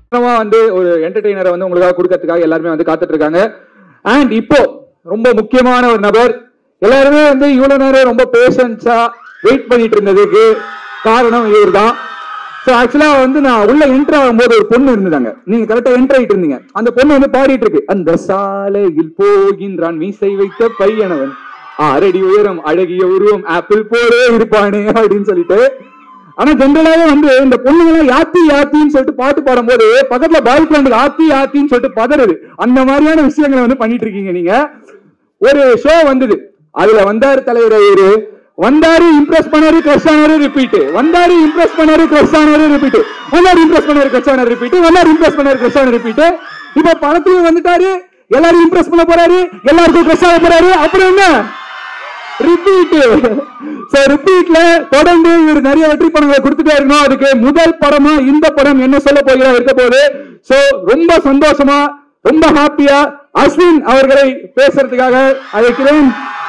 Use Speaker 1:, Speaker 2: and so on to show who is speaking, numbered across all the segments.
Speaker 1: பயங்கரமா வந்து ஒரு என்டர்டெய்னரை வந்து உங்களுக்காக கொடுக்கறதுக்காக எல்லாருமே வந்து காத்துட்டு இருக்காங்க அண்ட் இப்போ ரொம்ப முக்கியமான ஒரு நபர் எல்லாருமே வந்து இவ்வளவு நேரம் ரொம்ப பேஷன்ஸா வெயிட் பண்ணிட்டு இருந்ததுக்கு காரணம் இவர் தான் ஸோ ஆக்சுவலா வந்து நான் உள்ள என்டர் ஆகும்போது ஒரு பொண்ணு இருந்தாங்க நீங்க கரெக்டா என்டர் ஆயிட்டு இருந்தீங்க அந்த பொண்ணு வந்து பாடிட்டு இருக்கு அந்த சாலையில் போகின்றான் மீசை வைத்த பையனவன் ஆறடி உயரம் அழகிய உருவம் ஆப்பிள் போலே இருப்பானே அப்படின்னு சொல்லிட்டு ஆனா ஜென்ரலாவே வந்து இந்த பொண்ணுங்க யாத்தி யாத்தின்னு சொல்லிட்டு பாட்டு பாடும்போது பக்கத்துல பாய் ஃப்ரெண்டுக்கு ஆத்தி யாத்தின்னு சொல்லிட்டு பதறுது அந்த மாதிரியான விஷயங்களை வந்து பண்ணிட்டு இருக்கீங்க நீங்க ஒரு ஷோ வந்தது அதுல வந்தாரு தலைவர் அவரு வந்தாரு இம்ப்ரெஸ் பண்ணாரு கிரஷ் ஆனாரு ரிப்பீட் வந்தாரு இம்ப்ரெஸ் பண்ணாரு கிரஷ் ஆனாரு ரிப்பீட் வந்தாரு இம்ப்ரெஸ் பண்ணாரு கிரஷ் ஆனாரு ரிப்பீட் வந்தாரு இம்ப்ரெஸ் பண்ணாரு கிரஷ் ஆனாரு ரிப்பீட் இப்ப படத்துலயும் வந்துட்டாரு எல்லாரும் இம்ப்ரெஸ் பண்ண போறாரு எல்லாருக்கும் கிரஷ் ஆக போறாரு அப்புறம் என்ன ரிப்பீட் சோ ரிப்பீட்ல தொடர்ந்து இவர் நிறைய வெற்றி படங்களை கொடுத்துட்டே இருக்கணும் அதுக்கு முதல் படமா இந்த படம் என்ன சொல்ல போகிறா இருக்க போகுது சோ ரொம்ப சந்தோஷமா ரொம்ப ஹாப்பியா அஸ்வின் அவர்களை பேசுறதுக்காக அழைக்கிறேன்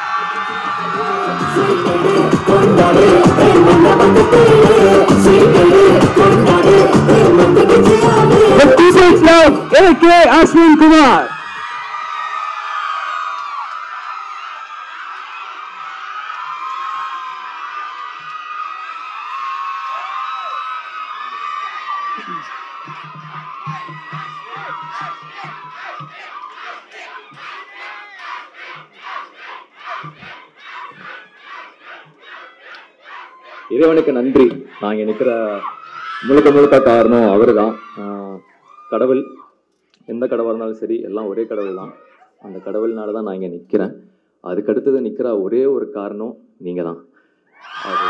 Speaker 1: The people's love, AK Ashwin Kumar.
Speaker 2: இறைவனுக்கு நன்றி நான் இங்க நிக்கிற முழுக்க முழுக்க காரணம் அவரு தான் கடவுள் எந்த கடவுளாக இருந்தாலும் சரி எல்லாம் ஒரே கடவுள் தான் அந்த கடவுள்னால தான் நான் இங்கே நிற்கிறேன் அதுக்கு அடுத்தது நிற்கிற ஒரே ஒரு காரணம் நீங்கள் தான் அது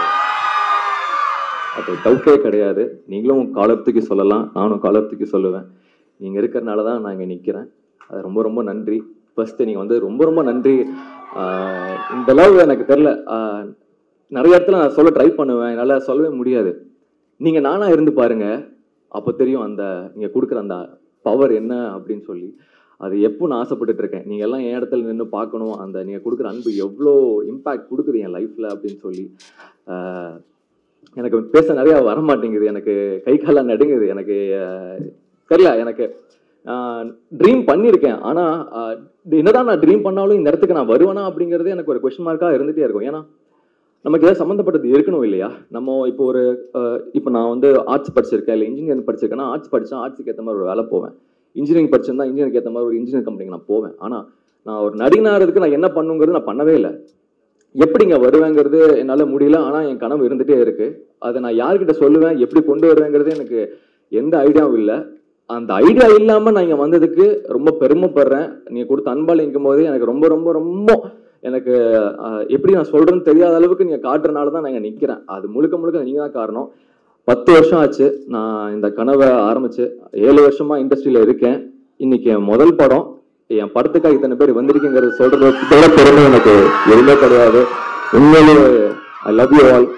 Speaker 2: அது டவுட்டே கிடையாது நீங்களும் காலத்துக்கு சொல்லலாம் நானும் காலத்துக்கு சொல்லுவேன் நீங்கள் இருக்கிறனால தான் நான் இங்கே நிற்கிறேன் அது ரொம்ப ரொம்ப நன்றி ஃபர்ஸ்ட் நீங்கள் வந்து ரொம்ப ரொம்ப நன்றி ஆஹ் இந்த லவ் எனக்கு தெரில நிறைய இடத்துல நான் சொல்ல ட்ரை பண்ணுவேன் என்னால் சொல்லவே முடியாது நீங்கள் நானாக இருந்து பாருங்க அப்போ தெரியும் அந்த நீங்கள் கொடுக்குற அந்த பவர் என்ன அப்படின்னு சொல்லி அது எப்போ நான் ஆசைப்பட்டுட்டு இருக்கேன் நீங்கள் எல்லாம் என் இடத்துல நின்று பார்க்கணும் அந்த நீங்கள் கொடுக்குற அன்பு எவ்வளோ இம்பேக்ட் கொடுக்குது என் லைஃப்பில் அப்படின்னு சொல்லி ஆஹ் எனக்கு பேச நிறையா வர மாட்டேங்குது எனக்கு கை காலெல்லாம் நடுங்குது எனக்கு ஆஹ் தெரியல எனக்கு ட்ரீம் பண்ணியிருக்கேன் ஆனால் என்னதான் நான் ட்ரீம் பண்ணாலும் இந்த இடத்துக்கு நான் வருவேனா அப்படிங்கிறது எனக்கு ஒரு கொஷின் மார்க்காக இருந்துகிட்டே இருக்கும் ஏன்னா நமக்கு ஏதாவது சம்மந்தப்பட்டது இருக்கணும் இல்லையா நம்ம இப்போ ஒரு அஹ், இப்போ நான் வந்து ஆர்ட்ஸ் படிச்சிருக்கேன் இல்லை இன்ஜினியரிங் படிச்சிருக்கேன்னா ஆர்ட்ஸ் படித்தா ஆர்ட்ஸுக்கு ஏற்ற மாதிரி ஒரு வேலை போவேன் இன்ஜினியரிங் படிச்சிருந்தா இன்ஜினியருக்கு ஏற்ற மாதிரி ஒரு இன்ஜினியர் கம்பெனிக்கு நான் போவேன் ஆனால் நான் ஒரு நடிகனாகிறதுக்கு நான் என்ன பண்ணுங்கிறது நான் பண்ணவே இல்லை எப்படிங்க வருவேங்கிறது என்னால் முடியல ஆனால் என் கனவு இருந்துகிட்டே இருக்கு அதை நான் யார்கிட்ட சொல்லுவேன் எப்படி கொண்டு வருவேங்கிறது எனக்கு எந்த ஐடியாவும் இல்லை அந்த ஐடியா இல்லாமல் நான் இங்கே வந்ததுக்கு ரொம்ப பெருமைப்படுறேன் நீங்கள் கொடுத்த அன்பால் இங்கும் போது எனக்கு ரொம்ப ரொம்ப ரொம்ப எனக்கு ஆஹ், எப்படி நான் சொல்றேன்னு தெரியாத அளவுக்கு நீங்க காட்டுறனால தான் நான் இங்க நிக்கிறேன் அது முழுக்க முழுக்க நீங்க தான் காரணம் பத்து வருஷம் ஆச்சு நான் இந்த கனவை ஆரம்பிச்சு ஏழு வருஷமா இண்டஸ்ட்ரியில இருக்கேன் இன்னைக்கு என் முதல் படம் என் படத்துக்காக இத்தனை பேர் வந்திருக்கீங்கிறது சொல்றது விட பெருமை எனக்கு எதுவுமே கிடையாது உண்மையிலேயே ஐ லவ் யூ ஆல்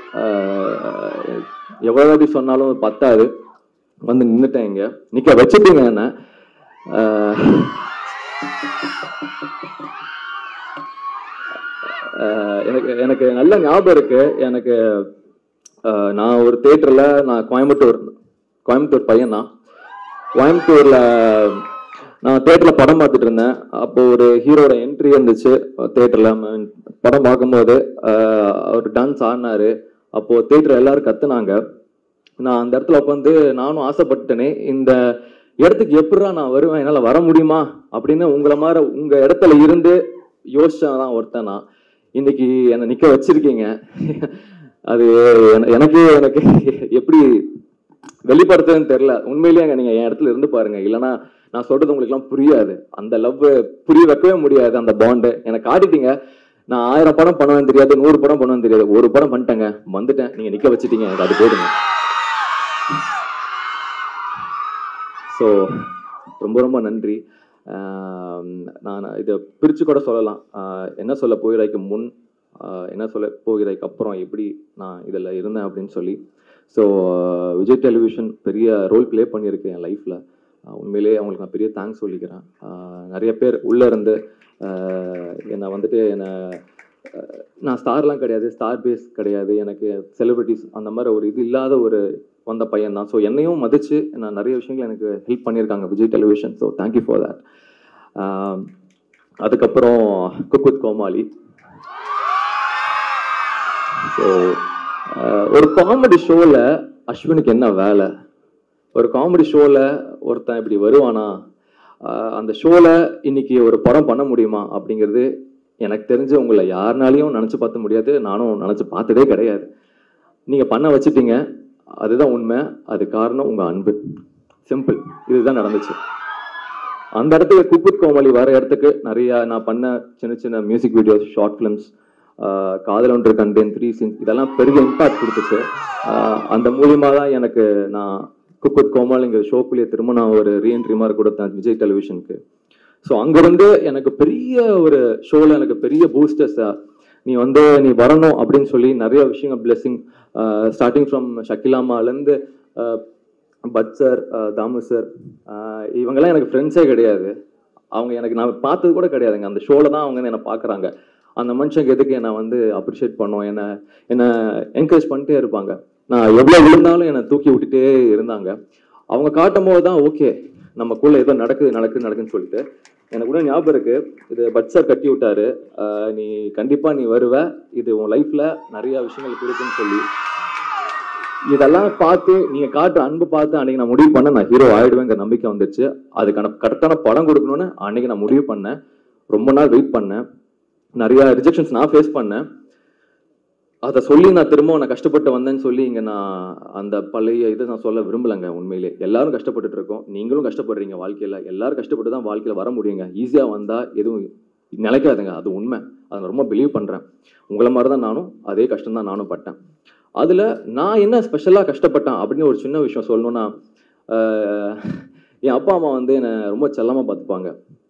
Speaker 2: எவ்வளோ வாட்டி சொன்னாலும் பத்தாது வந்து நின்றுட்டேன் இங்க நிக்க வச்சுட்டீங்க என்ன ஆஹ், ஆஹ் எனக்கு எனக்கு நல்ல ஞாபகம் இருக்கு எனக்கு ஆஹ் நான் ஒரு தேட்டரில் நான் கோயம்புத்தூர் கோயம்புத்தூர் பையன் தான் கோயம்புத்தூர்ல நான் தேட்டரில் படம் பார்த்துட்டு இருந்தேன் அப்போ ஒரு ஹீரோட என்ட்ரி இருந்துச்சு தேட்டரில் படம் பார்க்கும்போது ஆஹ் அவர் டான்ஸ் ஆடினாரு அப்போ தேட்டர் எல்லாரும் கத்துனாங்க நான் அந்த இடத்துல உட்காந்து நானும் ஆசைப்பட்டேனே இந்த இடத்துக்கு எப்படிடா நான் வருவேன் என்னால் வர முடியுமா அப்படின்னு உங்களை மாதிரி உங்க இடத்துல இருந்து யோசிச்சதான் ஒருத்தன் நான் இன்னைக்கு என்னை நிக்க வச்சிருக்கீங்க அது என- எனக்கே எனக்கு எப்படி வெளிப்படுத்துறதுன்னு தெரியல உண்மையிலேயே அங்க நீங்க என் இடத்துல இருந்து பாருங்க இல்லைன்னா நான் சொல்றது உங்களுக்கு எல்லாம் புரியாது அந்த லவ் புரிய வைக்கவே முடியாது அந்த பாண்டு எனக்கு காட்டிட்டீங்க நான் ஆயிரம் படம் பண்ணுவேன் தெரியாது நூறு படம் பண்ணுவேன் தெரியாது ஒரு படம் பண்ணிட்டேங்க வந்துட்டேன் நீங்க நிக்க வச்சிட்டீங்க எனக்கு அது போதுங்க ஸோ ரொம்ப ரொம்ப நன்றி ஆம், நான் இதை பிரித்து கூட சொல்லலாம் ஆஹ் என்ன சொல்ல போகிறாய்க்கு முன் ஆஹ் என்ன சொல்ல போகிறாய்க்கு அப்புறம் எப்படி நான் இதில் இருந்தேன் அப்படின்னு சொல்லி ஸோ விஜய் டெலிவிஷன் பெரிய ரோல் ப்ளே பண்ணியிருக்கு என் லைஃப்பில் உண்மையிலேயே அவங்களுக்கு நான் பெரிய தேங்க்ஸ் சொல்லிக்கிறேன் ஆஹ் நிறைய பேர் உள்ளே இருந்து ஆஹ் என்னை வந்துட்டு என்னை ஆஹ் நான் ஸ்டார்லாம் கிடையாது ஸ்டார் பேஸ் கிடையாது எனக்கு செலிபிரிட்டிஸ் அந்த மாதிரி ஒரு இது இல்லாத ஒரு வந்த பையன் தான் ஸோ என்னையும் மதிச்சு நான் நிறைய விஷயங்கள் எனக்கு ஹெல்ப் பண்ணியிருக்காங்க Vijay television so thank you for that அதுக்கப்புறம் குக் வித் கோமாளி ஸோ ஒரு காமெடி ஷோவில் அஸ்வினுக்கு என்ன வேலை ஒரு காமெடி ஷோவில் ஒருத்தன் இப்படி வருவானா ஆஹ் அந்த ஷோவில் இன்னைக்கு ஒரு படம் பண்ண முடியுமா அப்படிங்கிறது எனக்கு தெரிஞ்சு உங்களை யாருனாலையும் நினச்சி பார்த்த முடியாது நானும் நினச்சி பார்த்ததே கிடையாது நீங்கள் பண்ண வச்சிட்டீங்க அதுதான் உண்மை அது காரணம் உங்கள் அன்பு சிம்பிள் இதுதான் நடந்துச்சு அந்த இடத்துக்கு குக்குத் கோமாளி வர இடத்துக்கு நிறைய நான் பண்ண சின்ன சின்ன மியூசிக் வீடியோஸ் ஷார்ட் ஃபிலிம்ஸ் காதல் ஒன்று கண்டேன் த்ரீ சீன்ஸ் இதெல்லாம் பெரிய இம்பாக்ட் கொடுத்துச்சு ஆஹ் அந்த மூலியமா தான் எனக்கு நான் குக்குத் கோமாளிங்கிற ஷோக்குள்ளேயே திரும்ப நான் ஒரு ரீஎன்ட்ரி மாதிரி கொடுத்தேன் விஜய் டெலிவிஷனுக்கு ஸோ அங்கிருந்து எனக்கு பெரிய ஒரு ஷோவில் எனக்கு பெரிய பூஸ்டர்ஸ் நீ வந்து நீ வரணும் அப்படின்னு சொல்லி நிறைய விஷயங்கள் பிளெஸிங் ஸ்டார்டிங் ஃப்ரம் ஷக்கிலாமாலேருந்து பட் சார் தாமு சார் இவங்கெல்லாம் எனக்கு ஃப்ரெண்ட்ஸே கிடையாது அவங்க எனக்கு நான் பார்த்தது கூட கிடையாதுங்க அந்த ஷோவில் தான் அவங்க வந்து என்னை பார்க்குறாங்க அந்த மனுஷங்க எதுக்கு என்னை வந்து அப்ரிஷியேட் பண்ணோம் என்னை என்னை என்கரேஜ் பண்ணிட்டே இருப்பாங்க நான் எவ்வளோ விழுந்தாலும் என்னை தூக்கி விட்டுட்டே இருந்தாங்க அவங்க காட்டும் போது தான் ஓகே நமக்குள்ள ஏதோ நடக்குது நடக்குது நடக்குதுன்னு சொல்லிட்டு எனக்கு கூட ஞாபகம் இருக்கு இது பட் சார் கட்டி விட்டாரு ஆஹ் நீ கண்டிப்பா நீ வருவ இது உன் லைஃப்ல நிறைய விஷயங்கள் கொடுக்குன்னு சொல்லி இதெல்லாம் பார்த்து நீங்க காட்டுற அன்பு பார்த்து அன்னைக்கு நான் முடிவு பண்ண நான் ஹீரோ ஆயிடுவேங்கிற நம்பிக்கை வந்துச்சு அதுக்கான கரெக்டான படம் கொடுக்கணும்னு அன்னைக்கு நான் முடிவு பண்ணேன் ரொம்ப நாள் வெயிட் பண்ணேன் நிறைய ரிஜெக்ஷன்ஸ் நான் ஃபேஸ் பண்ணேன் அதை சொல்லி நான் திரும்ப நான் கஷ்டப்பட்டு வந்தேன்னு சொல்லி இங்க நான் அந்த பழைய இதை நான் சொல்ல விரும்பலைங்க உண்மையிலே எல்லாரும் கஷ்டப்பட்டுட்டு இருக்கோம் நீங்களும் கஷ்டப்படுறீங்க வாழ்க்கையில எல்லாரும் கஷ்டப்பட்டு தான் வாழ்க்கையில வர முடியுங்க ஈஸியா வந்தா எதுவும் நிலைக்காதுங்க அது உண்மை அதை நான் ரொம்ப பிலீவ் பண்றேன் உங்களை மாதிரி தான் நானும் அதே கஷ்டம் தான் நானும் பட்டேன் அதுல நான் என்ன ஸ்பெஷலா கஷ்டப்பட்டேன் அப்படின்னு ஒரு சின்ன விஷயம் சொல்லணும்னா ஆஹ், என் அப்பா அம்மா வந்து என்னை ரொம்ப செல்லமா பார்த்துப்பாங்க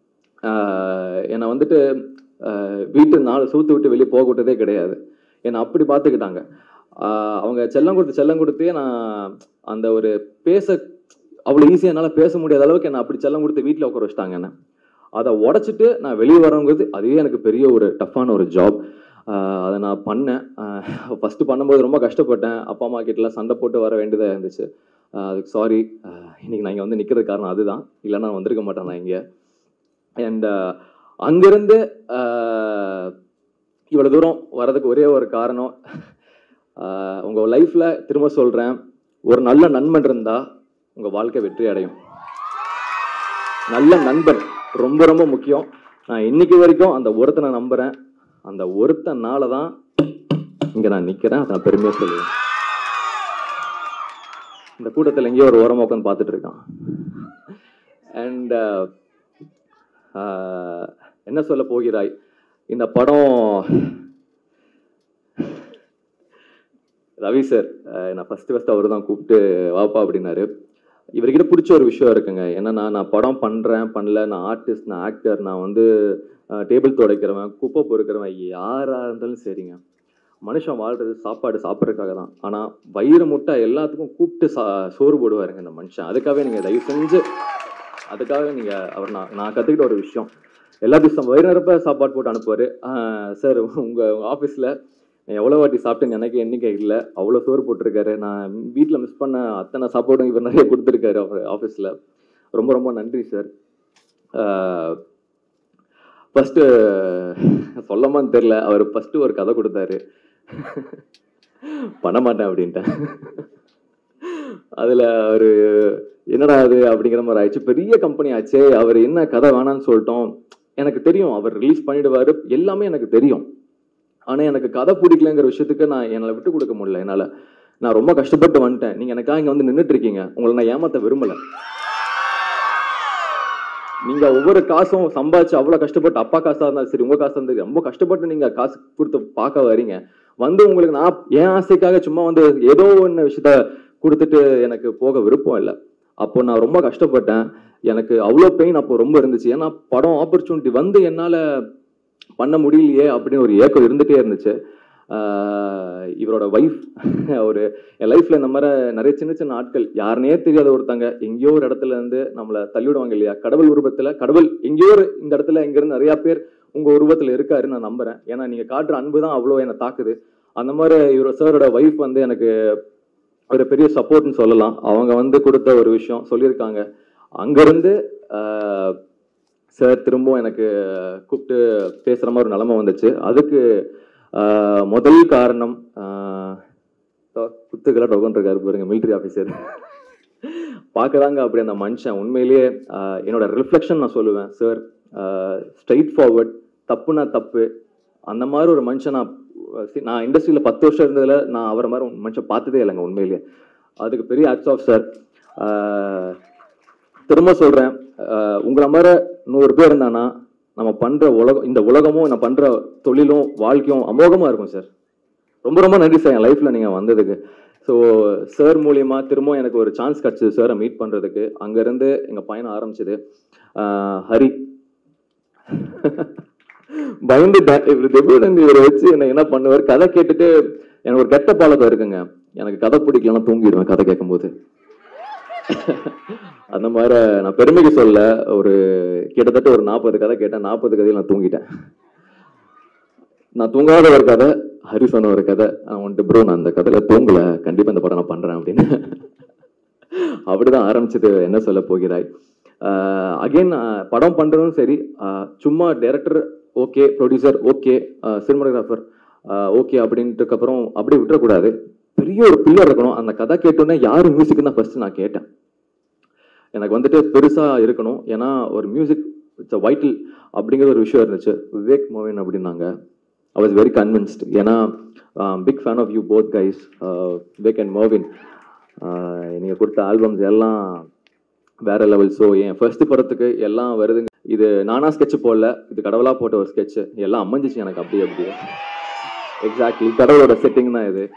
Speaker 2: ஆஹ், என்னை வந்துட்டு ஆஹ், வீட்டு நாலு சூத்து விட்டு வெளியே போக விட்டதே கிடையாது என்னை அப்படி பார்த்துக்கிட்டாங்க ஆஹ், அவங்க செல்லம் கொடுத்து செல்லம் கொடுத்தே நான் அந்த ஒரு பேச அவ்வளோ ஈஸியாக என்னால் பேச முடியாத அளவுக்கு என்னை அப்படி செல்லம் கொடுத்து வீட்டில் உட்கார வச்சிட்டாங்க என்ன அதை உடச்சிட்டு நான் வெளியே வரவங்கிறது அதுவே எனக்கு பெரிய ஒரு டஃப்பான ஒரு ஜாப் அதை நான் பண்ணேன் ஃபஸ்ட்டு பண்ணும்போது ரொம்ப கஷ்டப்பட்டேன் அப்பா அம்மா கிட்டலாம் சண்டை போட்டு வர வேண்டியதாக இருந்துச்சு ஆஹ் அதுக்கு சாரி இன்னைக்கு நான் இங்கே வந்து நிற்கிறது காரணம் அதுதான் இல்லைன்னா நான் வந்திருக்க மாட்டேன் நான் இங்கே அண்ட் அங்கேருந்து இவ்வளோ தூரம் வர்றதுக்கு ஒரே ஒரு காரணம் ஆஹ் உங்க லைஃப்ல திரும்ப சொல்றேன் ஒரு நல்ல நண்பன் இருந்தா உங்க வாழ்க்கை வெற்றி அடையும் நல்ல நண்பன் ரொம்ப ரொம்ப முக்கியம் நான் இன்னைக்கு வரைக்கும் அந்த ஒருத்தனை நம்புறேன் அந்த ஒருத்தனால தான் இங்க நான் நிக்கிறேன் அதை நான் பெருமையா சொல்லுவேன் இந்த கூட்டத்தில் எங்கேயோ ஒரு ஓரமா உட்காந்து பார்த்துட்டு இருக்கான் அண்ட் என்ன சொல்ல போகிறாய் இந்த படம் ரவி சார் அஹ் நான் ஃபர்ஸ்ட் ஃபர்ஸ்ட் அவர் தான் கூப்பிட்டு வாப்பா அப்படின்னாரு இவர்கிட்ட பிடிச்ச ஒரு விஷயம் இருக்குங்க என்னன்னா நான் படம் பண்றேன் பண்ணல நான் ஆர்டிஸ்ட் நான் ஆக்டர் நான் வந்து டேபிள் துடைக்கிறவன் குப்பை பொறுக்கிறவன் யாரா இருந்தாலும் சரிங்க மனுஷன் வாழ்றது சாப்பாடு சாப்பிட்றதுக்காக தான் ஆனா வயிறு முட்டை எல்லாத்துக்கும் கூப்பிட்டு சா சோறு போடுவாருங்க இந்த மனுஷன் அதுக்காகவே நீங்க தயவு செஞ்சு அதுக்காக நீங்க அவர் நான் நான் கத்துக்கிட்ட ஒரு விஷயம் எல்லா திவசம் வயிறு நிரப்ப சாப்பாடு போட்டு அனுப்புவாரு சார் உங்க உங்க ஆஃபீஸில் எவ்வளோ வாட்டி சாப்பிட்டேன்னு எனக்கு எண்ணிக்கை இல்லை அவ்வளோ சோறு போட்டிருக்காரு நான் வீட்டில் மிஸ் பண்ண அத்தனை சாப்பாடும் இவர் நிறைய கொடுத்துருக்காரு அவர் ஆஃபீஸில் ரொம்ப ரொம்ப நன்றி சார் ஃபஸ்ட்டு சொல்லமான்னு தெரில அவர் ஃபஸ்ட்டு ஒரு கதை கொடுத்தாரு பண்ண மாட்டேன் அப்படின்ட்டேன் அதில் அவர் என்னடா அது அப்படிங்கிற மாதிரி ஆயிடுச்சு பெரிய கம்பெனி ஆச்சே அவர் என்ன கதை வேணான்னு சொல்லிட்டோம் எனக்கு தெரியும் அவர் ரிலீஸ் பண்ணிடுவாரு எல்லாமே எனக்கு தெரியும் ஆனா எனக்கு கதை பிடிக்கலங்கிற விஷயத்துக்கு நான் என்னால் விட்டு கொடுக்க முடியல என்னால நான் ரொம்ப கஷ்டப்பட்டு வந்துட்டேன் நீங்க எனக்காக இங்க வந்து நின்றுட்டு இருக்கீங்க உங்களை நான் ஏமாத்த விரும்பல நீங்க ஒவ்வொரு காசும் சம்பாதிச்சு அவ்வளவு கஷ்டப்பட்டு அப்பா காசா இருந்தாலும் சரி உங்க காசா இருந்தாலும் ரொம்ப கஷ்டப்பட்டு நீங்க காசு கொடுத்து பார்க்க வரீங்க வந்து உங்களுக்கு நான் என் ஆசைக்காக சும்மா வந்து ஏதோ ஒன்று விஷயத்த கொடுத்துட்டு எனக்கு போக விருப்பம் இல்லை அப்போ நான் ரொம்ப கஷ்டப்பட்டேன் எனக்கு அவ்வளோ பெயின் அப்போ ரொம்ப இருந்துச்சு ஏன்னா படம் ஆப்பர்ச்சுனிட்டி வந்து என்னால் பண்ண முடியலையே அப்படின்னு ஒரு ஏக்கம் இருந்துகிட்டே இருந்துச்சு ஆஹ் இவரோட ஒய்ஃப் ஒரு என் லைஃப்ல இந்த மாதிரி நிறைய சின்ன சின்ன ஆட்கள் யாருனே தெரியாத ஒருத்தங்க எங்கேயோ ஒரு இடத்துல இருந்து நம்மளை தள்ளிவிடுவாங்க இல்லையா கடவுள் உருவத்துல கடவுள் எங்கேயோ ஒரு இந்த இடத்துல இங்க இருந்து நிறைய பேர் உங்க உருவத்துல இருக்காருன்னு நான் நம்புறேன் ஏன்னா நீங்க காட்டுற அன்பு தான் அவ்வளோ என்னை தாக்குது அந்த மாதிரி இவரோட சாரோட ஒய்ஃப் வந்து எனக்கு ஒரு பெரிய சப்போர்ட்னு சொல்லலாம் அவங்க வந்து கொடுத்த ஒரு விஷயம் சொல்லியிருக்காங்க அங்கேருந்து சார் திரும்பவும் எனக்கு கூப்பிட்டு பேசுகிற மாதிரி ஒரு நிலமை வந்துச்சு அதுக்கு ஆஹ், முதல் காரணம் ஆஹ், தோ, குத்துக்கெல்லாம் உட்காந்துருக்காரு பாருங்க மிலிட்ரி ஆஃபீஸர் பார்க்குறாங்க அப்படி அந்த மனுஷன் உண்மையிலேயே ஆஹ், என்னோட ரிஃப்ளெக்ஷன் நான் சொல்லுவேன் சார் ஸ்ட்ரைட் ஃபார்வர்ட் தப்புனா தப்பு அந்த மாதிரி ஒரு மனுஷன் நான் சி- நான் இண்டஸ்ட்ரியில் பத்து வருஷம் இருந்ததில் நான் அவரை மாதிரி ஒரு மனுஷன் பார்த்ததே இல்லைங்க உண்மையிலேயே அதுக்கு பெரிய ஆக்ட்ஸ் ஆஃப் சார் திரும்ப சொல்கிறேன் உங்களை மாதிரி நூறு பேர் இருந்தானா நம்ம பண்ணுற உலகம் இந்த உலகமும் நான் பண்ணுற தொழிலும் வாழ்க்கையும் அமோகமாக இருக்கும் சார் ரொம்ப ரொம்ப நன்றி சார் என் லைஃப்பில் நீங்கள் வந்ததுக்கு ஸோ சார் மூலியமா திரும்ப எனக்கு ஒரு சான்ஸ் கிடச்சிது சாரை மீட் பண்ணுறதுக்கு அங்கேருந்து எங்கள் பயணம் ஆரம்பிச்சது ஆஹ் ஹரி பயந்துட்டேன் இவர் திடீர்னு இவரை வச்சு என்ன என்ன பண்ணுவார் கதை கேட்டுட்டு எனக்கு ஒரு கெட்ட பழக்கம் இருக்குங்க எனக்கு கதை பிடிக்கலன்னா தூங்கிடுவேன் கதை கேட்கும்போது அந்த மாதிரி நான் பெருமைக்கு சொல்ல ஒரு கிட்டத்தட்ட ஒரு நாற்பது கதை கேட்டேன் நாற்பது கதையில் நான் தூங்கிட்டேன் நான் தூங்காத ஒரு கதை ஹரி சொன்ன ஒரு கதை நான் வந்துட்டு ப்ரோ நான் அந்த கதையில தூங்கல கண்டிப்பா இந்த படம் நான் பண்றேன் அப்படின்னு அப்படிதான் ஆரம்பிச்சது என்ன சொல்ல போகிறாய் அகைன் படம் பண்றதும் சரி ஆஹ் சும்மா director okay producer okay cinematographer okay அப்படின்ட்டுக்கு அப்புறம் அப்படியே விட்டுறக்கூடாது பெரிய ஒரு பில்லர் இருக்கணும் அந்த கதை கேட்டோன்னே யார் மியூசிக்னு தான் ஃபர்ஸ்ட் நான் கேட்டேன் எனக்கு வந்துட்டு பெருசா இருக்கணும் ஏன்னா ஒரு மியூசிக் இட்ஸ் வைட்டல் அப்படிங்கிற ஒரு விஷயம் இருந்துச்சு விவேக் மோவின் அப்படின்னாங்க ஐ வாஸ் வெரி கன்வின்ஸ்ட் ஏன்னா big fan of you both guys Vivek and மோவின் நீங்கள் கொடுத்த ஆல்பம்ஸ் எல்லாம் வேற லெவல் ஸோ என் ஃபர்ஸ்ட் படத்துக்கு எல்லாம் வருதுங்க இது நானா ஸ்கெட்ச் போடல இது கடவுளா போட்ட ஒரு ஸ்கெட்ச் எல்லாம் அமைஞ்சிச்சு எனக்கு அப்படியே அப்படியே எக்ஸாக்ட்லி கடவுளோட செட்டிங் தான் இது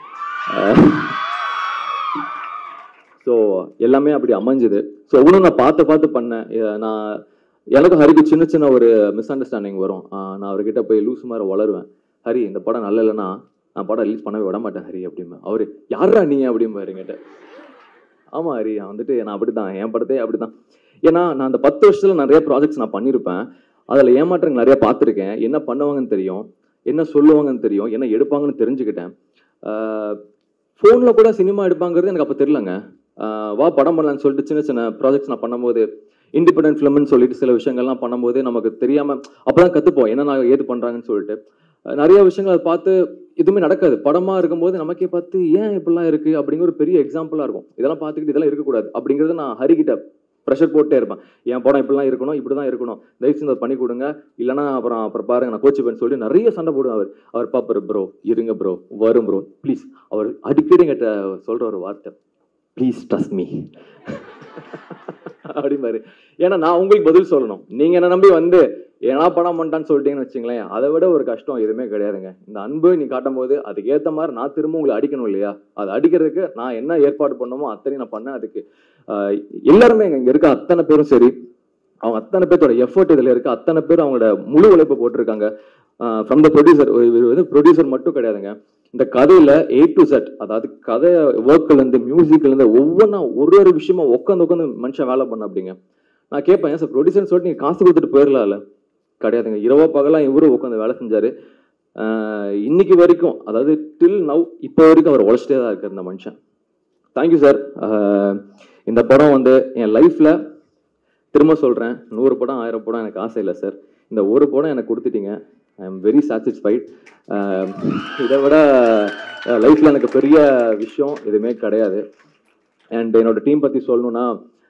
Speaker 2: ஸோ எல்லாமே அப்படி அமைஞ்சுது ஸோ ஒன்றும் நான் பார்த்து பார்த்து பண்ணேன் அஹ் நான் எனக்கு ஹரிக்கு சின்ன சின்ன ஒரு மிஸ் அண்டர்ஸ்டாண்டிங் வரும் ஆஹ் நான் அவர்கிட்ட போய் லூஸ் மாதிரி வளருவேன் ஹரி இந்த படம் நல்ல இல்லைன்னா நான் படம் ரிலீஸ் பண்ணவே விட மாட்டேன் ஹரி அப்படிம்பேன் அவரு யாரா நீ அப்படிம்பாரு என்கிட்ட ஆமா ஹரி நான் வந்துட்டு நான் அப்படிதான் என் படத்தே அப்படிதான் ஏன்னா நான் அந்த பத்து வருஷத்துல நிறைய ப்ராஜெக்ட்ஸ் நான் பண்ணியிருப்பேன் அதுல ஏமாற்றங்கள் நிறைய பார்த்துருக்கேன் என்ன பண்ணுவாங்கன்னு தெரியும் என்ன சொல்லுவாங்கன்னு தெரியும் என்ன எடுப்பாங்கன்னு தெரிஞ்சுக்கிட்டேன் ஃபோனில் கூட சினிமா எடுப்பாங்கிறது எனக்கு அப்போ தெரிலங்க ஆஹ் வா படம் பண்ணலாம்னு சொல்லிட்டு சின்ன சின்ன ப்ராஜெக்ட்ஸ் நான் பண்ணும்போது இண்டிபெண்டன்ட் ஃபிலிம்னு சொல்லிட்டு சில விஷயங்கள்லாம் பண்ணும்போது நமக்கு தெரியாம அப்பதான் கத்துப்போம் என்ன நான் ஏது பண்றாங்கன்னு சொல்லிட்டு அஹ் நிறைய விஷயங்கள் அதை பார்த்து எதுவுமே நடக்காது படமா இருக்கும்போது நமக்கே பார்த்து ஏன் இப்படிலாம் இருக்கு அப்படிங்கிற ஒரு பெரிய எக்ஸாம்பிளா இருக்கும் இதெல்லாம் பார்த்துக்கிட்டு இதெல்லாம் இருக்கக்கூடாது அப்படிங்கறத நான் ஹரிகிட்ட ப்ரெஷர் போட்டே இருப்பேன் என் படம் இப்படிலாம் இருக்கணும் இப்படிதான் இருக்கணும் தயவு செஞ்சு அதை பண்ணி கொடுங்க இல்லைன்னா அப்புறம் அப்புறம் பாருங்க நான் கோச்சுப்பேன்னு சொல்லி நிறைய சண்டை போடுவேன் அவர் அவர் பாப்பாரு ப்ரோ இருங்க ப்ரோ வரும் ப்ரோ ப்ளீஸ் அவர் அடிக்கடி என்கிட்ட சொல்ற ஒரு வார்த்தை ப்ளீஸ் ட்ரஸ்ட் மீ அப்படிம்பாரு ஏன்னா நான் உங்களுக்கு பதில் சொல்லணும் நீங்க என்ன நம்பி வந்து ஏன்னா படம் பண்ணிட்டான்னு சொல்லிட்டீங்கன்னு வச்சுங்களேன் அதை விட ஒரு கஷ்டம் எதுவுமே கிடையாதுங்க இந்த அன்பு நீ காட்டும் போது அதுக்கு ஏத்த மாதிரி நான் திரும்ப உங்களை அடிக்கணும் இல்லையா அது அடிக்கிறதுக்கு நான் என்ன ஏற்பாடு பண்ணணுமோ அத்தனையும் நான் பண்ணேன் அதுக்கு ஆஹ் எல்லாருமே இங்க இருக்க அத்தனை பேரும் சரி அவங்க அத்தனை பேர்த்தோட எஃபர்ட் இதுல இருக்கு அத்தனை பேர் அவங்களோட முழு உழைப்பு போட்டிருக்காங்க ஃப்ரம் த ப்ரொடியூசர் இவர் வந்து ப்ரொடியூசர் மட்டும் கிடையாதுங்க இந்த கதையில ஏ டு செட் அதாவது கதை ஒர்க்ல இருந்து மியூசிக்ல இருந்து ஒவ்வொன்றா ஒரு ஒரு விஷயமா உட்காந்து உட்காந்து மனுஷன் வேலை பண்ண அப்படிங்க நான் கேட்பேன் ஏன் சார் ப்ரொடியூசர்னு சொல்லிட்டு நீங்க காசு கொடுத்துட்டு போயிடலாம்ல கிடையாதுங்க இரவோ பகலா இவரும் உட்காந்து வேலை செஞ்சாரு ஆஹ் இன்னைக்கு வரைக்கும் அதாவது டில் நவ் இப்போ வரைக்கும் அவர் உழைச்சிட்டே தான் இருக்காரு இந்த மனுஷன் தேங்க்யூ சார் இந்த படம் வந்து என் லைஃப்ல திரும்ப சொல்றேன் நூறு படம் ஆயிரம் படம் எனக்கு ஆசை இல்லை சார் இந்த ஒரு படம் எனக்கு கொடுத்துட்டீங்க ஐ எம் வெரி சாட்டிஸ்ஃபைட் இதை விட லைஃப்ல எனக்கு பெரிய விஷயம் எதுவுமே கிடையாது அண்ட் என்னோட டீம் பத்தி சொல்லணும்னா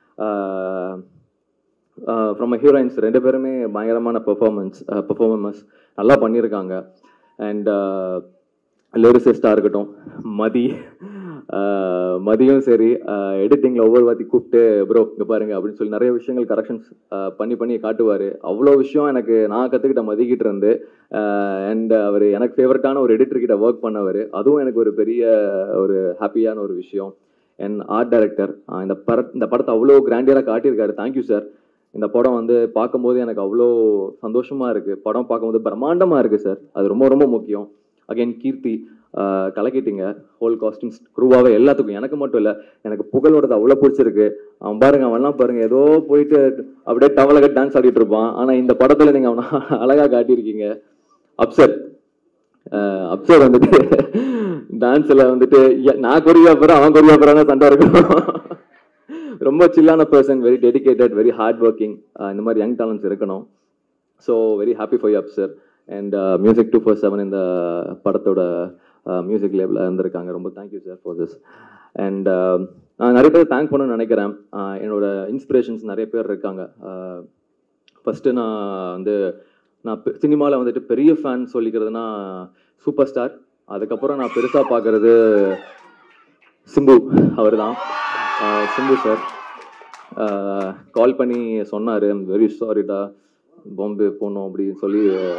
Speaker 2: ஃப்ரம் ஹீரோயின்ஸ் ரெண்டு பேருமே பயங்கரமான பெர்ஃபார்மன்ஸ் பெர்ஃபார்மன்ஸ் நல்லா பண்ணியிருக்காங்க அண்ட் லிரிசிஸ்டாக இருக்கட்டும் மதி ஆஹ் மதியம் சரி எடிட்டிங்கில் ஒவ்வொரு வாத்தி கூப்பிட்டு ப்ரோ இங்கே பாருங்க அப்படின்னு சொல்லி நிறைய விஷயங்கள் கரெக்ஷன்ஸ் பண்ணி பண்ணி காட்டுவார் அவ்வளோ விஷயம் எனக்கு நான் கற்றுக்கிட்ட மதிக்கிட்டு இருந்து அண்ட் அவர் எனக்கு ஃபேவரட்டான ஒரு எடிட்டர் கிட்ட ஒர்க் பண்ணவர் அதுவும் எனக்கு ஒரு பெரிய ஒரு ஹாப்பியான ஒரு விஷயம் அண்ட் ஆர்ட் டைரக்டர் இந்த பட இந்த படத்தை அவ்வளோ கிராண்டியராக காட்டியிருக்காரு தேங்க்யூ சார் இந்த படம் வந்து பார்க்கும்போது எனக்கு அவ்வளோ சந்தோஷமா இருக்கு படம் பார்க்கும்போது பிரம்மாண்டமா இருக்கு சார் அது ரொம்ப ரொம்ப முக்கியம் அகைன் கீர்த்தி ஆஹ் கலக்கிட்டீங்க ஹோல் காஸ்டியூம்ஸ் குரூவாகவே எல்லாத்துக்கும் எனக்கு மட்டும் இல்லை எனக்கு புகழோடது அவ்வளோ பிடிச்சிருக்கு அவன் பாருங்க அவன்லாம் பாருங்க ஏதோ போயிட்டு அப்படியே டவலை கட்டி டான்ஸ் ஆடிட்டு இருப்பான் ஆனால் இந்த படத்தில் நீங்கள் அவனை அழகாக காட்டியிருக்கீங்க அப்சர் அப்சர் வந்துட்டு டான்ஸ்ல வந்துட்டு எ- நான் கொரியோகிராஃபர் அவன் கொரியோகிராஃபர் சண்டை இருக்கும் ரொம்ப சில்லான person very dedicated very hard working இந்த மாதிரி யங் டேலண்ட்ஸ் இருக்கணும் ஸோ வெரி ஹாப்பி ஃபார் அப் sir and music two four seven இந்த படத்தோட மியூசிக் லேபில் இருந்திருக்காங்க ரொம்ப thank you sir for this and நான் நிறைய பேர் தேங்க் பண்ணணும்னு நினைக்கிறேன் Uh, என்னோட இன்ஸ்பிரேஷன்ஸ் நிறைய பேர் இருக்காங்க ஃபஸ்ட்டு நான் வந்து நான் சினிமாவில் வந்துட்டு பெரிய ஃபேன் சொல்லிக்கிறதுனா சூப்பர் ஸ்டார் அதுக்கப்புறம் நான் பெருசாக பார்க்கறது சிம்பு அவர் தான் சிம்பு சார் கால் பண்ணி சொன்னார் வெரி சாரிடா பாம்பே போகணும் அப்படின்னு சொல்லி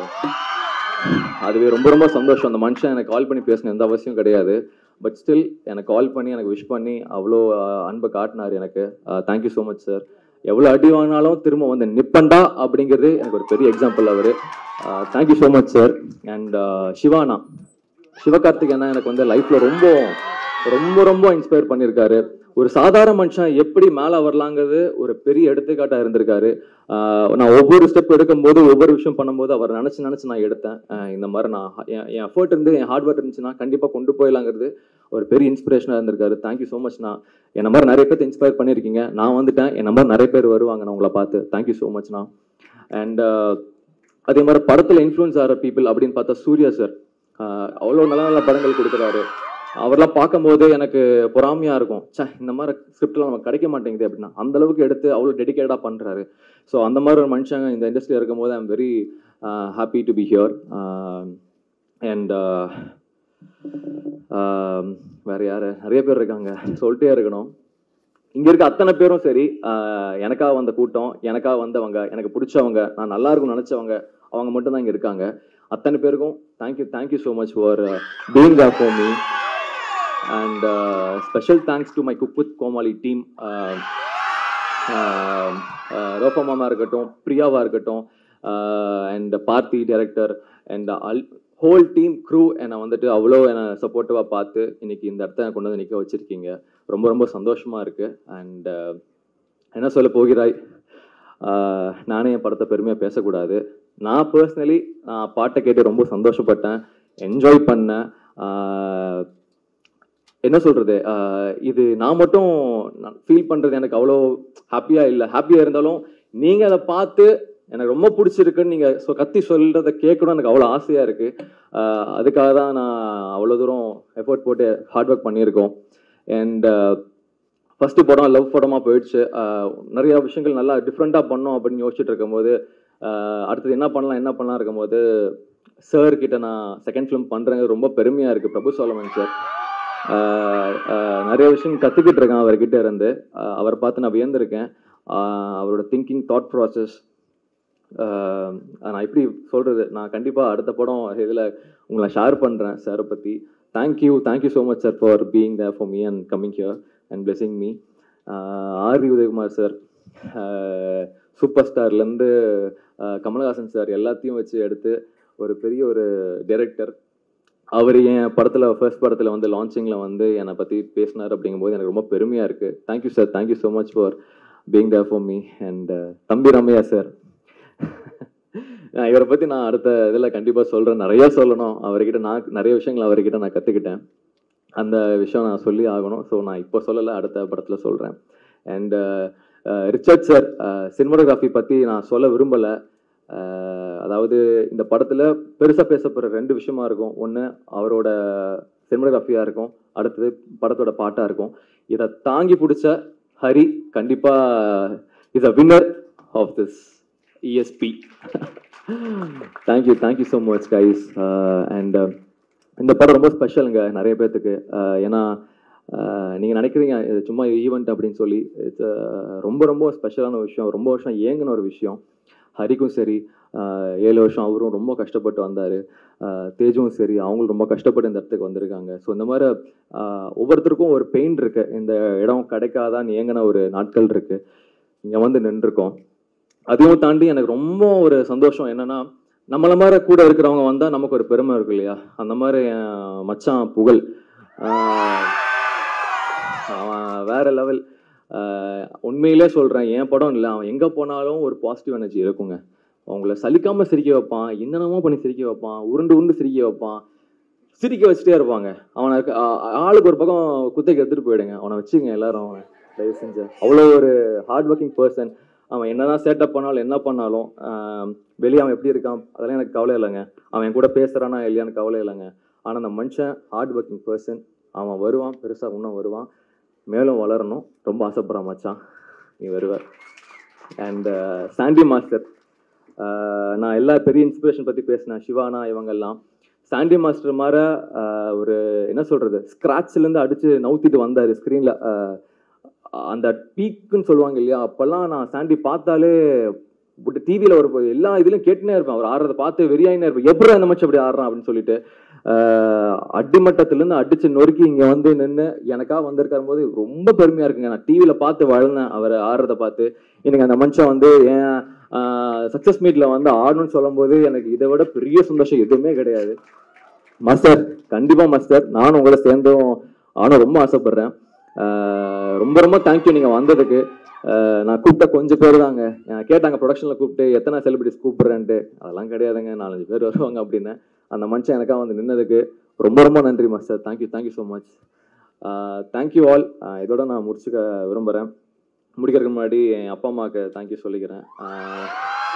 Speaker 2: அதுவே ரொம்ப ரொம்ப சந்தோஷம் அந்த மனுஷன் எனக்கு கால் பண்ணி பேசணும் எந்த அவசியம் கிடையாது பட் ஸ்டில் எனக்கு கால் பண்ணி எனக்கு விஷ் பண்ணி அவ்வளோ அஹ், அன்பை காட்டினார் எனக்கு தேங்க்யூ ஸோ மச் சார் எவ்வளோ அடி வாங்கினாலும் திரும்ப வந்து நிப்பண்டா அப்படிங்கிறது எனக்கு ஒரு பெரிய எக்ஸாம்பிள் அவர் thank you so much sir and சிவானா சிவகார்த்திகேயனா எனக்கு வந்து லைஃப்ல ரொம்ப ரொம்ப ரொம்ப இன்ஸ்பயர் பண்ணியிருக்காரு ஒரு சாதாரண மனுஷன் எப்படி மேலே வரலாங்கிறது ஒரு பெரிய எடுத்துக்காட்டா இருந்திருக்காரு ஆஹ் நான் ஒவ்வொரு ஸ்டெப் எடுக்கும்போது ஒவ்வொரு விஷயம் பண்ணும்போது அவர் நினச்சி நினச்சி நான் எடுத்தேன் ஆஹ் இந்த மாதிரி நான் என் என் எஃபர்ட் இருந்து என் ஹார்ட் ஒர்க் இருந்துச்சுன்னா கண்டிப்பாக கொண்டு போயிடலாங்கிறது ஒரு பெரிய இன்ஸ்பிரேஷனாக இருந்திருக்காரு தேங்க்யூ ஸோ மச் நான் என்ன மாதிரி நிறைய பேர் இன்ஸ்பயர் பண்ணியிருக்கீங்க நான் வந்துட்டேன் என்ன மாதிரி நிறைய பேர் வருவாங்க நான் உங்களை பார்த்து தேங்க்யூ ஸோ மச் நான் அண்ட் அதே மாதிரி படத்தில் இன்ஃப்ளூயன்ஸ் ஆகிற பீப்புள் அப்படின்னு பார்த்தா சூர்யா சார் அவ்வளோ நல்ல நல்ல படங்கள் கொடுக்குறாரு அவரெல்லாம் பார்க்கும்போது எனக்கு பொறாமையா இருக்கும் ச்சே இந்த மாதிரி ஸ்கிரிப்ட்லாம் நமக்கு கிடைக்க மாட்டேங்குது அப்படின்னா அந்த அளவுக்கு எடுத்து அவ்வளோ டெடிக்கேட்டாக பண்றாரு ஸோ அந்த மாதிரி ஒரு மனுஷங்க இந்த இண்டஸ்ட்ரியில் இருக்கும்போது I am very happy to be here and வேற யாரு நிறைய பேர் இருக்காங்க சொல்லிட்டே இருக்கணும் இங்க இருக்க அத்தனை பேரும் சரி ஆஹ் எனக்காக வந்த கூட்டம் எனக்காக வந்தவங்க எனக்கு பிடிச்சவங்க நான் நல்லா இருக்கும்னு நினைச்சவங்க அவங்க மட்டும் தான் இங்க இருக்காங்க அத்தனை பேருக்கும் thank you thank you so much for being there for me and special thanks to my cook with Komali team ரோபா மாமா இருக்கட்டும் பிரியாவா இருக்கட்டும் and Parthi director and all whole team crew என்னை வந்துட்டு அவ்வளோ என்னை சப்போர்ட்டிவாக பார்த்து இன்னைக்கு இந்த இடத்த கொண்டு வந்து நிற்க வச்சிருக்கீங்க ரொம்ப ரொம்ப சந்தோஷமா இருக்கு அண்ட் என்ன சொல்ல போகிறாய் ஆஹ் நானே என் படத்தை பெருமையாக பேசக்கூடாது நான் பர்சனலி நான் பாட்டை கேட்டு ரொம்ப சந்தோஷப்பட்டேன் என்ஜாய் பண்ணேன் ஆஹ் என்ன சொல்றது ஆஹ் இது நான் மட்டும் ஃபீல் பண்றது எனக்கு அவ்வளோ ஹாப்பியா இல்லை ஹாப்பியா இருந்தாலும் நீங்க அதை பார்த்து எனக்கு ரொம்ப பிடிச்சிருக்குன்னு நீங்க சொ- கத்தி சொல்றத கேட்கணும் எனக்கு அவ்வளோ ஆசையா இருக்கு ஆஹ் அதுக்காக தான் நான் அவ்வளோ தூரம் எஃபோர்ட் போட்டு ஹார்ட் ஒர்க் பண்ணியிருக்கோம் அண்ட் ஃபர்ஸ்ட் படம் லவ் படமா போயிடுச்சு ஆஹ் நிறைய விஷயங்கள் நல்லா டிஃப்ரெண்ட்டாக பண்ணோம் அப்படின்னு யோசிச்சுட்டு இருக்கும்போது ஆஹ் அடுத்தது என்ன பண்ணலாம் என்ன பண்ணலாம் இருக்கும்போது சார் கிட்ட நான் செகண்ட் ஃபிலிம் பண்றேங்க ரொம்ப பெருமையா இருக்கு பிரபு சோலமன் சார் ஆஹ் ஆஹ் நிறைய விஷயம் கத்துக்கிட்டு இருக்கேன் அவர்கிட்ட இருந்து ஆஹ் அவரை பார்த்து நான் வியந்திருக்கேன் ஆஹ் அவரோட திங்கிங் தாட் ப்ராசஸ் நான் எப்படி சொல்றது நான் கண்டிப்பா அடுத்த படம் இதுல உங்களை ஷேர் பண்றேன் சாரை பத்தி thank you thank you so much sir for being there for me and coming here and blessing me R V Udayakumar sir super ஸ்டார்லேருந்து கமலஹாசன் சார் எல்லாத்தையும் வச்சு எடுத்து ஒரு பெரிய ஒரு டைரக்டர் அவர் என் படத்தில் ஃபர்ஸ்ட் படத்தில் வந்து லான்ச்சிங்கில் வந்து என்னை பற்றி பேசினார் அப்படிங்கும்போது எனக்கு ரொம்ப பெருமையாக இருக்குது thank you sir thank you so much for being there for me and தம்பி ரம்யா சார் இவரை பற்றி நான் அடுத்த இதில் கண்டிப்பாக சொல்கிறேன் நிறைய சொல்லணும் அவர்கிட்ட நான் நிறைய விஷயங்கள் அவர்கிட்ட நான் கற்றுக்கிட்டேன் அந்த விஷயம் நான் சொல்லி ஆகணும் ஸோ நான் இப்போ சொல்லலை அடுத்த படத்தில் சொல்கிறேன் அண்ட் ரிச்சர்ட் சார் சினிமோகிராஃபி பற்றி நான் சொல்ல விரும்பலை அதாவது இந்த படத்தில் பெருசாக பேசப்படுற ரெண்டு விஷயமா இருக்கும் ஒன்று அவரோட சினிமோகிராஃபியாக இருக்கும் அடுத்தது படத்தோட பாட்டாக இருக்கும் இதை தாங்கி பிடிச்ச ஹரி கண்டிப்பாக is a winner of this ESP thank you thank you so much guys and இந்த படம் ரொம்ப ஸ்பெஷலுங்க நிறைய பேர்த்துக்கு அஹ் ஏன்னா அஹ் நீங்க நினைக்கிறீங்க இது சும்மா ஈவெண்ட் அப்படின்னு சொல்லி இட்ஸ் ரொம்ப ரொம்ப ஸ்பெஷலான ஒரு விஷயம் ரொம்ப வருஷம் ஏங்கின ஒரு விஷயம் ஹரிக்கும் சரி அஹ் ஏழு வருஷம் அவரும் ரொம்ப கஷ்டப்பட்டு வந்தார் தேஜும் சரி அவங்களும் ரொம்ப கஷ்டப்பட்டு இந்த இடத்துக்கு வந்திருக்காங்க ஸோ இந்த மாதிரி அஹ் ஒவ்வொருத்தருக்கும் ஒரு பெயின் இருக்கு இந்த இடம் கிடைக்காதான்னு ஏங்கின ஒரு நாட்கள் இருக்கு இங்கே வந்து நின்றுருக்கோம் அதையும் தாண்டி எனக்கு ரொம்ப ஒரு சந்தோஷம் என்னன்னா நம்மள மாதிரி கூட இருக்கிறவங்க வந்தா நமக்கு ஒரு பெருமை இருக்கு இல்லையா அந்த மாதிரி என் மச்சான் புகழ் ஆஹ் அவன் வேற லெவல் உண்மையிலே சொல்றேன் என் படம் இல்லை அவன் எங்க போனாலும் ஒரு பாசிட்டிவ் எனர்ஜி இருக்குங்க அவங்கள சலிக்காம சிரிக்க வைப்பான் என்னென்னமோ பண்ணி சிரிக்க வைப்பான் உருண்டு உருண்டு சிரிக்க வைப்பான் சிரிக்க வச்சுட்டே இருப்பாங்க அவனை ஆ- ஆளுக்கு ஒரு பக்கம் குத்தைக்கு எடுத்துட்டு போயிடுங்க அவனை வச்சுங்க எல்லாரும் அவனை தயவு செஞ்சு அவ்வளோ ஒரு ஹார்ட் ஒர்க்கிங் பர்சன் அவன் என்னதான் சேட்டப் பண்ணாலும் என்ன பண்ணாலும் ஆஹ் வெளியே அவன் எப்படி இருக்கான் அதெல்லாம் எனக்கு கவலை இல்லைங்க அவன் என் கூட பேசுறானா இல்லையான்னு கவலை இல்லைங்க ஆனால் அந்த மனுஷன் ஹார்ட் ஒர்க்கிங் பர்சன் அவன் வருவான் பெருசாக இன்னும் வருவான் மேலும் வளரணும் ரொம்ப ஆசைப்படுறான் மச்சான் நீ வருவ அண்ட் சாண்டி மாஸ்டர் நான் எல்லா பெரிய இன்ஸ்பிரேஷன் பற்றி பேசினேன் சிவானா இவங்கெல்லாம் சாண்டி மாஸ்டர் மாதிரி ஆஹ், ஒரு என்ன சொல்கிறது ஸ்க்ராட்ச்லேருந்து அடித்து நவுத்திட்டு வந்தார் ஸ்க்ரீனில் அந்த பீக்குன்னு சொல்லுவாங்க இல்லையா அப்போல்லாம் நான் சாண்டி பார்த்தாலே டிவியில் ஒரு எல்லா இதுலையும் கேட்டுனே இருப்பேன் அவர் ஆடுறதை பார்த்து வெறியாயினே இருப்பேன் எப்படி அந்த மச்சு அப்படி ஆடுறான் அப்படின்னு சொல்லிட்டு ஆஹ், அடிமட்டத்திலேருந்து அடிச்சு நொறுக்கி இங்கே வந்து நின்று எனக்காக வந்திருக்காரு போது ரொம்ப பெருமையாக இருக்குங்க நான் டிவியில் பார்த்து வளர்ந்தேன் அவர் ஆடுறதை பார்த்து எனக்கு அந்த மனுஷன் வந்து ஏன் சக்ஸஸ் மீட்டில் வந்து ஆடணும்னு சொல்லும்போது எனக்கு இதை விட பெரிய சந்தோஷம் எதுவுமே கிடையாது மாஸ்டர் கண்டிப்பாக மாஸ்டர் நானும் உங்களை சேர்ந்தும் ஆனும் ரொம்ப ஆசைப்படுறேன் ஆஹ் ரொம்ப ரொம்ப தேங்க்யூ நீங்கள் வந்ததுக்கு ஆஹ் நான் கூப்பிட்ட கொஞ்சம் பேர் தாங்க ஆஹ் கேட்டாங்க ப்ரொடக்ஷனில் கூப்பிட்டு எத்தனை செலிபிரிட்டிஸ் கூப்பிட்றேன்ட்டு அதெல்லாம் கிடையாதுங்க நாலஞ்சு பேர் வருவாங்க அப்படின்னு அந்த மனுஷன் எனக்காக வந்து நின்னதுக்கு ரொம்ப ரொம்ப நன்றி master thank you thank you so much thank you all இதோட நான் முடிச்சுக்க விரும்புகிறேன் முடிக்கிறதுக்கு முன்னாடி என் அப்பா அம்மாவுக்கு தேங்க்யூ சொல்லிக்கிறேன் ஆஹ்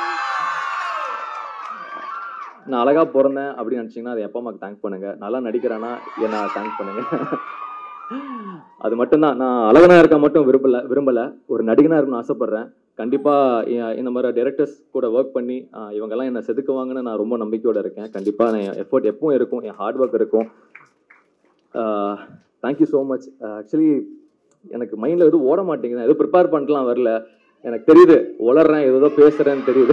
Speaker 2: நான் அழகா பிறந்தேன் அப்படின்னு நினச்சிங்கன்னா அது எப்போ அம்மாக்கு தேங்க் பண்ணுங்க நல்லா நடிக்கிறேன்னா என்ன தேங்க் பண்ணுங்க அது மட்டும்தான் நான் அழகனா இருக்க மட்டும் விரும்பல விரும்பல ஒரு நடிகனா இருக்கணும்னு ஆசைப்படுறேன் கண்டிப்பா எ- இந்த மாதிரி டைரக்டர்ஸ் கூட ஒர்க் பண்ணி ஆஹ் இவங்கெல்லாம் என்ன செதுக்குவாங்கன்னு நான் ரொம்ப நம்பிக்கையோட இருக்கேன் கண்டிப்பா என் எஃபோர்ட் எப்பவும் இருக்கும் என் ஹார்ட் ஒர்க் இருக்கும் தேங்க்யூ ஸோ மச் ஆக்சுவலி எனக்கு மைண்டில் எதுவும் ஓட மாட்டேங்குது எதுவும் ப்ரிப்பேர் பண்ணிட்டுலாம் வரல எனக்கு தெரியுது உளறேன் ஏதோ பேசுறேன்னு தெரியுது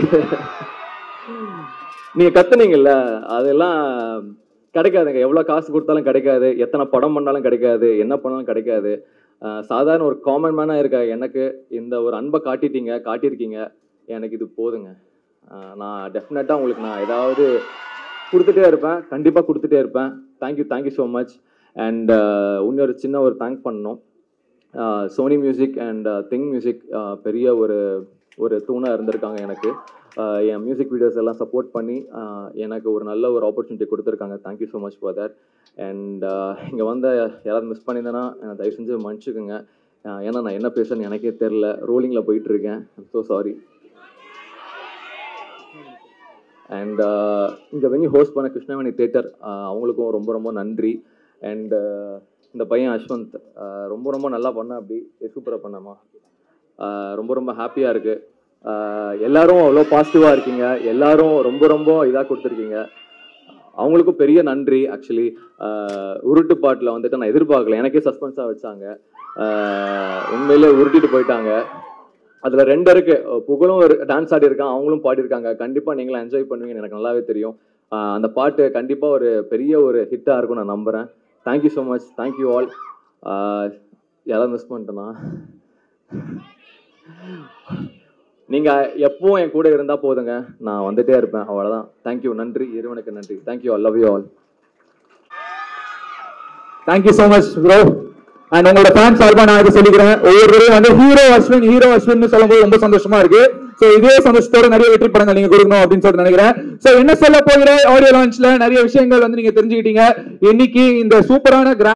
Speaker 2: நீங்க கத்துனீங்கல்ல அதெல்லாம் கிடைக்காதுங்க எவ்வளவு காசு கொடுத்தாலும் கிடைக்காது எத்தனை படம் பண்ணாலும் கிடைக்காது என்ன பண்ணாலும் கிடைக்காது ஆஹ் சாதாரண ஒரு காமன் மேனா இருக்க எனக்கு இந்த ஒரு அன்பை காட்டிட்டீங்க காட்டியிருக்கீங்க எனக்கு இது போதுங்க ஆஹ் நான் டெஃபினட்டா உங்களுக்கு நான் ஏதாவது கொடுத்துட்டே இருப்பேன் கண்டிப்பா கொடுத்துட்டே இருப்பேன் thank you thank you so much and இன்னொரு சின்ன ஒரு தேங்க் பண்ணணும் Sony music and think music பெரிய ஒரு ஒரு தூணாக இருந்திருக்காங்க எனக்கு ஆஹ் என் மியூசிக் வீடியோஸ் எல்லாம் சப்போர்ட் பண்ணி ஆஹ் எனக்கு ஒரு நல்ல ஒரு ஆப்பர்ச்சுனிட்டி கொடுத்துருக்காங்க thank you so much for that and இங்கே வந்த யாராவது மிஸ் பண்ணியிருந்தேன்னா என்னை தயவு செஞ்சு மன்னிச்சுக்குங்க ஆஹ் ஏன்னா நான் என்ன பேசுறேன்னு எனக்கே தெரில ரோலிங்கில் போயிட்டு இருக்கேன் ஸோ சாரி அண்ட் இங்கே வெனி ஹோஸ்ட் பண்ண கிருஷ்ணவேணி தேட்டர் அவங்களுக்கும் ரொம்ப ரொம்ப நன்றி அண்ட் இந்த பையன் அஸ்வந்த் ஆஹ் ரொம்ப ரொம்ப நல்லா பண்ண அப்படி சூப்பராக பண்ணாமா ஆஹ் ரொம்ப ரொம்ப ஹாப்பியாக இருக்குது எல்லாரும் அவ்வளோ பாசிட்டிவாக இருக்கீங்க எல்லாரும் ரொம்ப ரொம்ப இதாக கொடுத்துருக்கீங்க அவங்களுக்கும் பெரிய நன்றி ஆக்சுவலி உருட்டு பாட்டில் வந்துட்டு நான் எதிர்பார்க்கல எனக்கே சஸ்பென்ஸாக வச்சாங்க ஆஹ் உண்மையிலே உருட்டிட்டு போயிட்டாங்க அதுல ரெண்டு இருக்கு புகழும் டான்ஸ் ஆடி இருக்கான் அவங்களும் பாடியிருக்காங்க கண்டிப்பா நீங்களும் என்ஜாய் பண்ணுவீங்கன்னு எனக்கு நல்லாவே தெரியும் ஆஹ் அந்த பாட்டு கண்டிப்பா ஒரு பெரிய ஒரு ஹிட்டா இருக்கும் நான் நம்புறேன் thank you so much thank you all யாராவது மிஸ் பண்ணிட்டேனா நீங்க எப்பவும் என் கூட இருந்தா போதுங்க நான் வந்துட்டே இருப்பேன் அவ்வளவுதான் தேங்க்யூ நன்றி இறைவனுக்கு நன்றி thank you all love you all
Speaker 1: thank you so much bro and உங்களோட ஃபேன்ஸ் சார்பா நான் இதை சொல்லிக்கிறேன் ஒவ்வொரு தடவையும் வந்து ஹீரோ அஸ்வின் ஹீரோ அஸ்வின் சொல்லும்போது ரொம்ப சந்தோஷமா இருக்கு சோ இதே சந்தோஷத்தோட நிறைய வெற்றி படங்கள் நீங்க கொடுக்கணும் அப்படின்னு சொல்லிட்டு நினைக்கிறேன் சோ என்ன சொல்ல போகிற ஆடியோ லான்ச்ல நிறைய விஷயங்கள் வந்து நீங்க தெரிஞ்சுக்கிட்டீங்க இன்னைக்கு இந்த சூப்பரான கிராண்ட்